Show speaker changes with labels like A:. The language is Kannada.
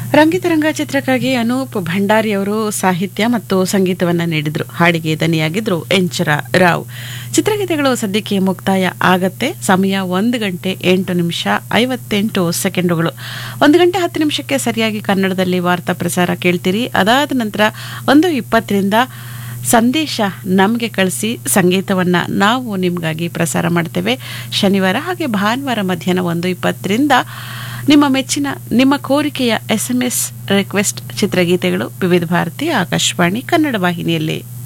A: ರಂಗಿತರಂಗ ಚಿತ್ರಕ್ಕಾಗಿ ಅನೂಪ್ ಭಂಡಾರಿ ಅವರು ಸಾಹಿತ್ಯ ಮತ್ತು ಸಂಗೀತವನ್ನ ನೀಡಿದ್ರು ಹಾಡಿಗೆ ದನಿಯಾಗಿದ್ರು ಎಂಚರ ರಾವ್ ಚಿತ್ರಗೀತೆಗಳು ಸದ್ಯಕ್ಕೆ ಮುಕ್ತಾಯ ಆಗತ್ತೆ ಸಮಯ ಒಂದು ಗಂಟೆ ಎಂಟು ನಿಮಿಷ ಐವತ್ತೆಂಟು ಸೆಕೆಂಡುಗಳು ಒಂದು ಗಂಟೆ ಹತ್ತು ನಿಮಿಷಕ್ಕೆ ಸರಿಯಾಗಿ ಕನ್ನಡದಲ್ಲಿ ವಾರ್ತಾ ಪ್ರಸಾರ ಕೇಳ್ತೀರಿ ಅದಾದ ನಂತರ ಒಂದು ಇಪ್ಪತ್ತರಿಂದ ಸಂದೇಶ ನಮಗೆ ಕಳಿಸಿ ಸಂಗೀತವನ್ನು ನಾವು ನಿಮಗಾಗಿ ಪ್ರಸಾರ ಮಾಡ್ತೇವೆ ಶನಿವಾರ ಹಾಗೆ ಭಾನುವಾರ ಮಧ್ಯಾಹ್ನ ಒಂದು ಇಪ್ಪತ್ತರಿಂದ ನಿಮ್ಮ ಮೆಚ್ಚಿನ ನಿಮ್ಮ ಕೋರಿಕೆಯ ಎಸ್ ಎಂ ಎಸ್ ರಿಕ್ವೆಸ್ಟ್ ಚಿತ್ರಗೀತೆಗಳು ವಿವಿಧ ಭಾರತಿ ಆಕಾಶವಾಣಿ ಕನ್ನಡ ವಾಹಿನಿಯಲ್ಲಿ